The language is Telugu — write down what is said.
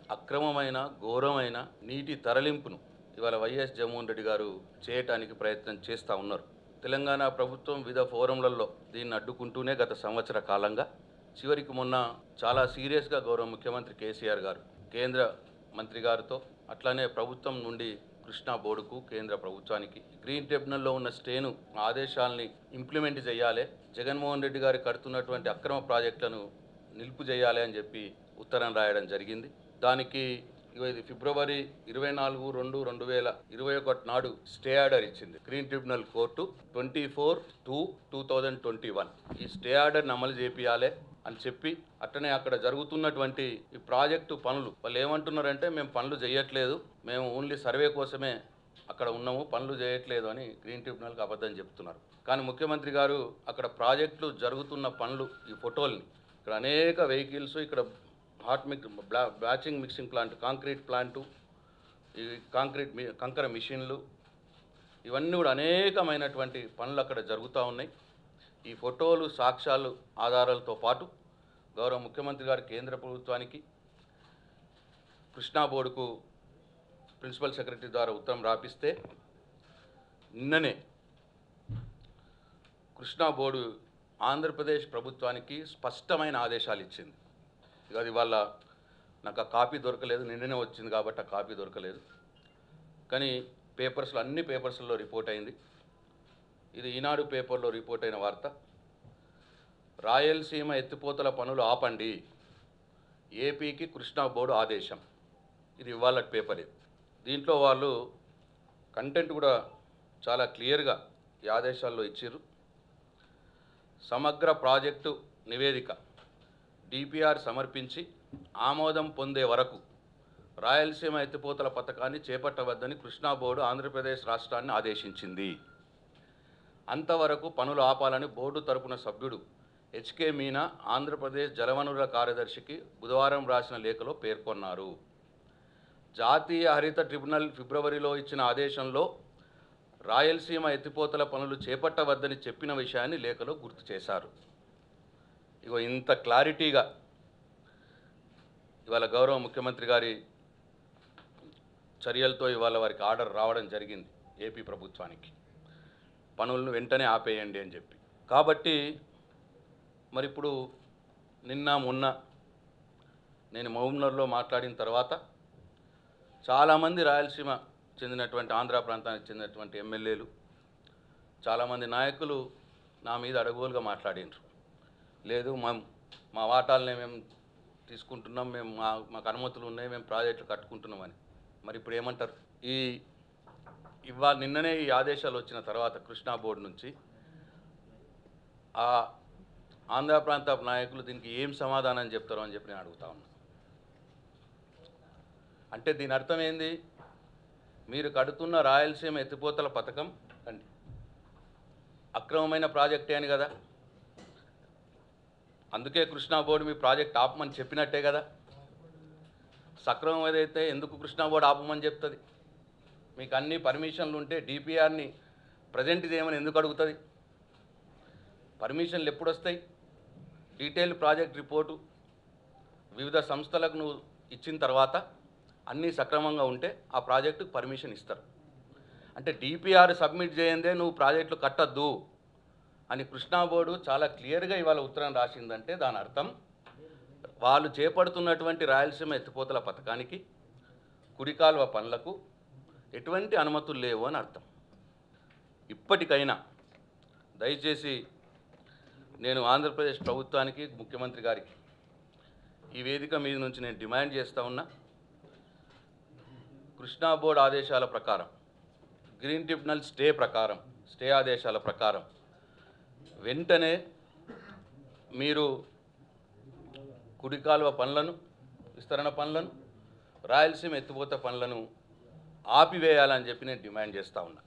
అక్రమమైన ఘోరమైన నీటి తరలింపును ఇవాళ వైఎస్ జగన్మోహన్ రెడ్డి గారు చేయటానికి ప్రయత్నం చేస్తూ ఉన్నారు తెలంగాణ ప్రభుత్వం వివిధ ఫోరంలలో దీన్ని అడ్డుకుంటూనే గత సంవత్సర కాలంగా చివరికి మొన్న చాలా సీరియస్గా గౌరవ ముఖ్యమంత్రి కేసీఆర్ గారు కేంద్ర మంత్రి గారితో అట్లానే ప్రభుత్వం నుండి కృష్ణా బోర్డుకు కేంద్ర ప్రభుత్వానికి గ్రీన్ ట్రిబ్యునల్లో ఉన్న స్టేను ఆదేశాలని ఇంప్లిమెంట్ చేయాలి జగన్మోహన్ రెడ్డి గారు కడుతున్నటువంటి అక్రమ ప్రాజెక్టులను నిలుపు చేయాలి అని చెప్పి ఉత్తరం రాయడం జరిగింది దానికి ఇగో ఇది ఫిబ్రవరి ఇరవై నాలుగు రెండు రెండు వేల ఇరవై ఒకటి నాడు స్టే ఆర్డర్ ఇచ్చింది green tribunal court twenty four two two thousand twenty one ఈ స్టే ఆర్డర్ని అమలు చేపియాలి అని చెప్పి అట్టనే అక్కడ జరుగుతున్నటువంటి ఈ ప్రాజెక్టు పనులు వాళ్ళు ఏమంటున్నారంటే మేము పనులు చేయట్లేదు మేము ఓన్లీ సర్వే కోసమే అక్కడ ఉన్నాము పనులు చేయట్లేదు అని గ్రీన్ ట్రిబ్యునల్కి అబద్ధం చెప్తున్నారు కానీ ముఖ్యమంత్రి గారు అక్కడ ప్రాజెక్టులు జరుగుతున్న పనులు ఈ ఫోటోల్ని ఇక్కడ అనేక వెహికల్స్ ఇక్కడ హాట్ మిక్ బ్లా బ్లాచింగ్ మిక్సింగ్ ప్లాంట్ కాంక్రీట్ ప్లాంటు ఈ కాంక్రీట్ మీ కంకర మిషన్లు ఇవన్నీ కూడా అనేకమైనటువంటి పనులు అక్కడ జరుగుతూ ఉన్నాయి ఈ ఫోటోలు సాక్ష్యాలు ఆధారాలతో పాటు గౌరవ ముఖ్యమంత్రి గారు కేంద్ర ప్రభుత్వానికి కృష్ణా బోర్డుకు ప్రిన్సిపల్ సెక్రటరీ ద్వారా ఉత్తరం రాపిస్తే నిన్ననే కృష్ణా బోర్డు ఆంధ్రప్రదేశ్ ప్రభుత్వానికి స్పష్టమైన ఆదేశాలు ఇచ్చింది ఇక అది వాళ్ళ నాకు ఆ కాపీ దొరకలేదు నిన్ననే వచ్చింది కాబట్టి ఆ కాపీ దొరకలేదు కానీ పేపర్స్లో అన్ని పేపర్స్లో రిపోర్ట్ అయింది ఇది ఈనాడు పేపర్లో రిపోర్ట్ అయిన వార్త రాయలసీమ ఎత్తిపోతల పనులు ఆపండి ఏపీకి కృష్ణా బోర్డు ఆదేశం ఇది ఇవాళ పేపర్ ఇది దీంట్లో వాళ్ళు కంటెంట్ కూడా చాలా క్లియర్గా ఈ ఆదేశాల్లో ఇచ్చారు సమగ్ర ప్రాజెక్టు నివేదిక డిపిఆర్ సమర్పించి ఆమోదం పొందే వరకు రాయలసీమ ఎత్తిపోతల పథకాన్ని చేపట్టవద్దని కృష్ణా బోర్డు ఆంధ్రప్రదేశ్ రాష్ట్రాన్ని ఆదేశించింది అంతవరకు పనులు ఆపాలని బోర్డు తరపున సభ్యుడు హెచ్కే మీనా ఆంధ్రప్రదేశ్ జలవనరుల కార్యదర్శికి బుధవారం రాసిన లేఖలో పేర్కొన్నారు జాతీయ హరిత ట్రిబ్యునల్ ఫిబ్రవరిలో ఇచ్చిన ఆదేశంలో రాయలసీమ ఎత్తిపోతల పనులు చేపట్టవద్దని చెప్పిన విషయాన్ని లేఖలో గుర్తు చేశారు ఇగో ఇంత క్లారిటీగా ఇవాళ గౌరవ ముఖ్యమంత్రి గారి చర్యలతో ఇవాళ వారికి ఆర్డర్ రావడం జరిగింది ఏపీ ప్రభుత్వానికి పనులను వెంటనే ఆపేయండి అని చెప్పి కాబట్టి మరి ఇప్పుడు నిన్న మొన్న నేను మహబూబ్నగర్లో మాట్లాడిన తర్వాత చాలామంది రాయలసీమ చెందినటువంటి ఆంధ్ర ప్రాంతానికి చెందినటువంటి ఎమ్మెల్యేలు చాలామంది నాయకులు నా మీద అడగోలుగా మాట్లాడినారు లేదు మా మా వాటాలనే మేము తీసుకుంటున్నాం మేము మా మాకు అనుమతులు ఉన్నాయి మేము ప్రాజెక్టులు కట్టుకుంటున్నామని మరి ఇప్పుడు ఏమంటారు ఈ ఇవాళ నిన్ననే ఈ ఆదేశాలు వచ్చిన తర్వాత కృష్ణా బోర్డు నుంచి ఆ ఆంధ్ర ప్రాంత నాయకులు దీనికి ఏం సమాధానం చెప్తారో అని చెప్పి నేను అడుగుతా ఉన్నా అంటే దీని అర్థం ఏంది మీరు కడుతున్న రాయలసీమ ఎత్తిపోతల పథకం అండి అక్రమమైన ప్రాజెక్టే అని కదా అందుకే కృష్ణా బోర్డు మీ ప్రాజెక్ట్ ఆపమని చెప్పినట్టే కదా సక్రమం ఏదైతే ఎందుకు కృష్ణా బోర్డు ఆపమని చెప్తుంది మీకు అన్ని పర్మిషన్లు ఉంటే డిపిఆర్ని ప్రజెంట్ చేయమని ఎందుకు అడుగుతుంది పర్మిషన్లు ఎప్పుడు వస్తాయి డీటెయిల్ ప్రాజెక్ట్ రిపోర్టు వివిధ సంస్థలకు నువ్వు ఇచ్చిన తర్వాత అన్నీ సక్రమంగా ఉంటే ఆ ప్రాజెక్టుకు పర్మిషన్ ఇస్తారు అంటే డిపిఆర్ సబ్మిట్ చేయందే నువ్వు ప్రాజెక్టులు కట్టద్దు అని కృష్ణా బోర్డు చాలా క్లియర్గా ఇవాళ ఉత్తరం రాసిందంటే దాని అర్థం వాళ్ళు చేపడుతున్నటువంటి రాయలసీమ ఎత్తిపోతల పథకానికి కుడికాలువ పనులకు ఎటువంటి అనుమతులు లేవు అని అర్థం ఇప్పటికైనా దయచేసి నేను ఆంధ్రప్రదేశ్ ప్రభుత్వానికి ముఖ్యమంత్రి గారికి ఈ వేదిక మీద నుంచి నేను డిమాండ్ చేస్తూ ఉన్నా కృష్ణా బోర్డు ఆదేశాల ప్రకారం గ్రీన్ ట్రిబ్యునల్ స్టే ప్రకారం స్టే ఆదేశాల ప్రకారం వెంటనే మీరు కుడికాలువ పనులను విస్తరణ పనులను రాయలసీమ ఎత్తిపోత పనులను ఆపివేయాలని చెప్పి నేను డిమాండ్ చేస్తూ ఉన్నా